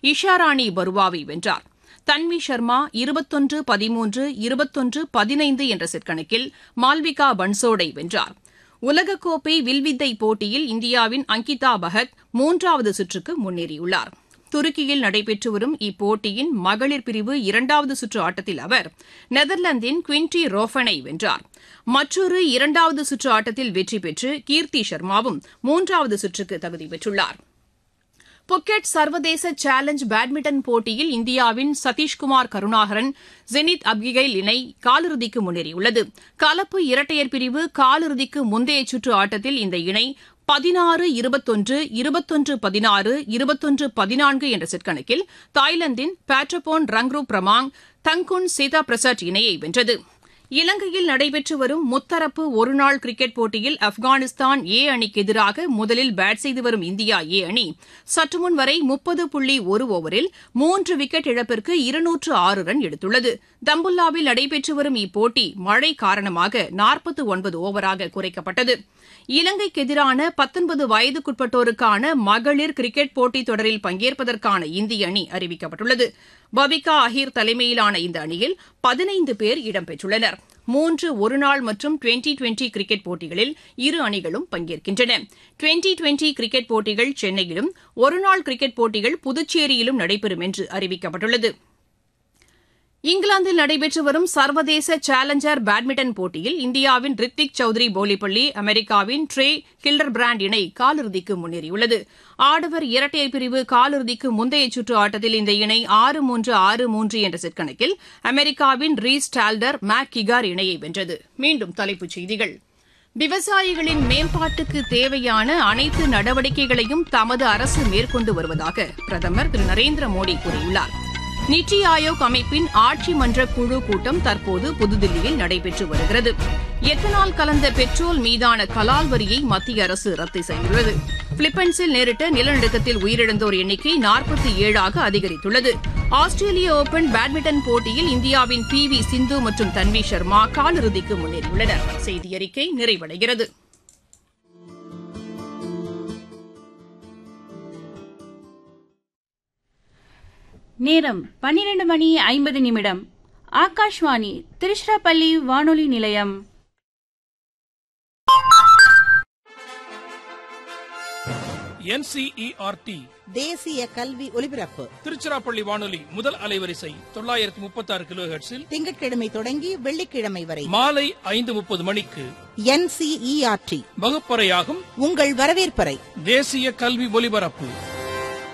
இஷாராணி பருவாவை வென்றார் தன்வி சர்மா இருபத்தொன்று பதிமூன்று இருபத்தொன்று பதினைந்து என்ற செட் கணக்கில் மால்விகா பன்சோடை வென்றார் உலகக்கோப்பை வில்வித்தை போட்டியில் இந்தியாவின் அங்கிதா பகத் மூன்றாவது சுற்றுக்கு முன்னேறியுள்ளார் துருக்கியில் நடைபெற்று வரும் இப்போட்டியின் மகளிர் பிரிவு இரண்டாவது சுற்று ஆட்டத்தில் அவர் நெதர்லாந்தின் குவின்டி ரோஃபனை வென்றார் மற்றொரு இரண்டாவது சுற்று ஆட்டத்தில் வெற்றி பெற்று கீர்த்தி சர்மாவும் மூன்றாவது சுற்றுக்கு தகுதி பெற்றுள்ளார் புக்கெட் சர்வதேச சேலஞ்ச் பேட்மிண்டன் போட்டியில் இந்தியாவின் சதீஷ்குமார் கருணாகரன் ஜெனித் அப்கிகைல் இணை காலிறுதிக்கு முன்னேறியுள்ளது கலப்பு இரட்டையர் பிரிவு காலிறுதிக்கு முந்தைய சுற்று ஆட்டத்தில் இந்த இணை பதினாறு இருபத்தொன்று இருபத்தொன்று பதினாறு இருபத்தொன்று பதினான்கு என்ற செட் கணக்கில் தாய்லாந்தின் பேட்ரபோன் ரங்ரு பிரமாங் தங்குன் சீதா பிரசாத் இணையை வென்றது இலங்கையில் நடைபெற்று வரும் முத்தரப்பு ஒருநாள் கிரிக்கெட் போட்டியில் ஆப்கானிஸ்தான் ஏ அணிக்கு எதிராக முதலில் பேட் செய்து வரும் இந்தியா ஏ அணி சற்றுமுன் வரை முப்பது புள்ளி ஒரு ஓவரில் மூன்று விக்கெட் இழப்பிற்கு இருநூற்று ஆறு ரன் எடுத்துள்ளது தம்புல்லாவில் நடைபெற்று வரும் இப்போட்டி மழை காரணமாக நாற்பத்து ஒன்பது ஓவராக குறைக்கப்பட்டது இலங்கைக்கு எதிரான பத்தொன்பது வயதுக்குட்பட்டோருக்கான மகளிர் கிரிக்கெட் போட்டித் தொடரில் பங்கேற்பதற்கான இந்திய அணி அறிவிக்கப்பட்டுள்ளது பபிகா அஹீர் தலைமையிலான இந்த அணியில் பதினைந்து பேர் இடம்பெற்றுள்ளனர் மூன்று ஒருநாள் மற்றும் டுவெண்டி டுவெண்டி கிரிக்கெட் போட்டிகளில் இரு அணிகளும் பங்கேற்கின்றன டுவெண்டி டுவெண்டி கிரிக்கெட் போட்டிகள் சென்னையிலும் ஒருநாள் கிரிக்கெட் போட்டிகள் புதுச்சேரியிலும் நடைபெறும் என்று அறிவிக்கப்பட்டுள்ளது இங்கிலாந்தில் நடைபெற்று வரும் சர்வதேச சேலஞ்சர் பேட்மிண்டன் போட்டியில் இந்தியாவின் ரித்விக் சௌத்ரி போலிப்பள்ளி அமெரிக்காவின் ட்ரே கில்டர் பிராண்ட் இணை காலிறுதிக்கு முன்னேறியுள்ளது ஆடவர் இரட்டையர் பிரிவு காலிறுதிக்கு முந்தைய சுற்று ஆட்டத்தில் இந்த இணை ஆறு மூன்று ஆறு மூன்று என்ற செட் கணக்கில் அமெரிக்காவின் ரீஸ் டால்டர் மேக் கிகார் இணையை வென்றது மீண்டும் தலைப்புச் செய்திகள் விவசாயிகளின் மேம்பாட்டுக்கு தேவையான அனைத்து நடவடிக்கைகளையும் தமது அரசு மேற்கொண்டு வருவதாக பிரதமர் திரு நரேந்திர மோடி கூறியுள்ளார் நித்தி ஆயோக் அமைப்பின் ஆட்சி மன்ற குழு கூட்டம் தற்போது புதுதில்லியில் நடைபெற்று வருகிறது எத்தனால் கலந்த பெட்ரோல் மீதான கலால் வரியை மத்திய அரசு ரத்து செய்துள்ளது பிலிப்பைன்ஸில் நேரிட்ட நிலநடுக்கத்தில் உயிரிழந்தோர் எண்ணிக்கை நாற்பத்தி ஏழாக அதிகரித்துள்ளது ஆஸ்திரேலிய ஓபன் பேட்மிண்டன் போட்டியில் இந்தியாவின் பி வி சிந்து மற்றும் தன்வி சர்மா காலிறுதிக்கு முன்னேறியுள்ளனர் செய்தி அறிக்கை நிறைவடைகிறது நேரம் பன்னிரண்டு மணி ஐம்பது நிமிடம் ஆகாஷ்வாணி திருச்சிராப்பள்ளி வானொலி நிலையம் என்சிஇஆர்டி தேசிய கல்வி ஒலிபரப்பு திருச்சிராப்பள்ளி வானொலி முதல் அலைவரிசை தொள்ளாயிரத்தி முப்பத்தி ஆறு கிலோ ஹெர்ட்ஸில் திங்கட்கிழமை தொடங்கி வெள்ளிக்கிழமை வரை மாலை ஐந்து முப்பது மணிக்கு என்சிஇஆர்டி வகுப்பறையாகும் உங்கள் வரவேற்பறை தேசிய கல்வி ஒலிபரப்பு